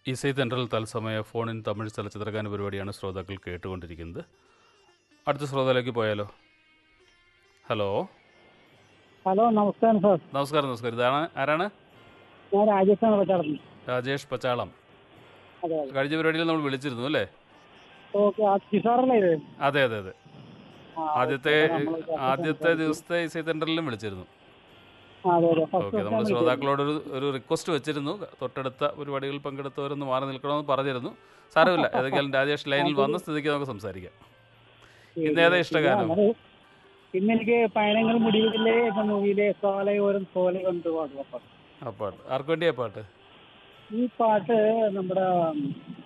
ഇസൈ തെൻട്രൽ തത്സമയ ഫോണിൻ തമിഴ് ചലച്ചിത്രഗാന പരിപാടിയാണ് ശ്രോതാക്കൾ കേട്ടുകൊണ്ടിരിക്കുന്നത് അടുത്ത ശ്രോതാലേക്ക് പോയാലോ ഹലോ ഹലോ നമസ്കാരം സാർ നമസ്കാരം നമസ്കാരം ഇതാണ് ആരാണ് ഞാൻ രാജേഷാണ് പറ്റാറുണ്ട് രാജേഷ് പച്ചാളം അതെ അതെ കഴിഞ്ഞ പരിപാടിയിൽ നമ്മൾ വിളിച്ചിരുന്നു അല്ലേ ഓക്കെ ആ കിസാറല്ലേ ഇത് അതെ അതെ അതെ ആ, ആദ്യത്തെ ഓക്കേ, നമ്മള് ആദ്യത്തെ ദിവസത്തെ ഇസൈ തെൻട്രലിലും വിളിച്ചിരുന്നു ആ, അതെ അതെ ഫസ്റ്റ് ഓക്കെ നമ്മൾ ശ്രോതാക്കളോടൊരു ഒരു റിക്വസ്റ്റ് വെച്ചിരുന്നു തൊട്ടടുത്ത പരിപാടികളിൽ പങ്കെടുത്തവരൊന്ന് മാറി നിൽക്കണമെന്ന് പറഞ്ഞിരുന്നു സാരമില്ല ഏതെങ്കിലും രാജേഷ് ലൈനിൽ വന്ന സ്ഥിതിക്ക് നമുക്ക് സംസാരിക്കാം ഇന്ന് ഏതാ ഇഷ്ടഗാനം ഇന്ന് എനിക്ക് പയണങ്ങൾ മുടിവിലെ എന്ന മൂവിയിലെ സോലയോരം സോല കൊണ്ട് പാടുക പാട്ട് ആ പാട്ട് ആർക്ക് വേണ്ടിയാ പാട്ട് ഈ പാട്ട് നമ്മുടെ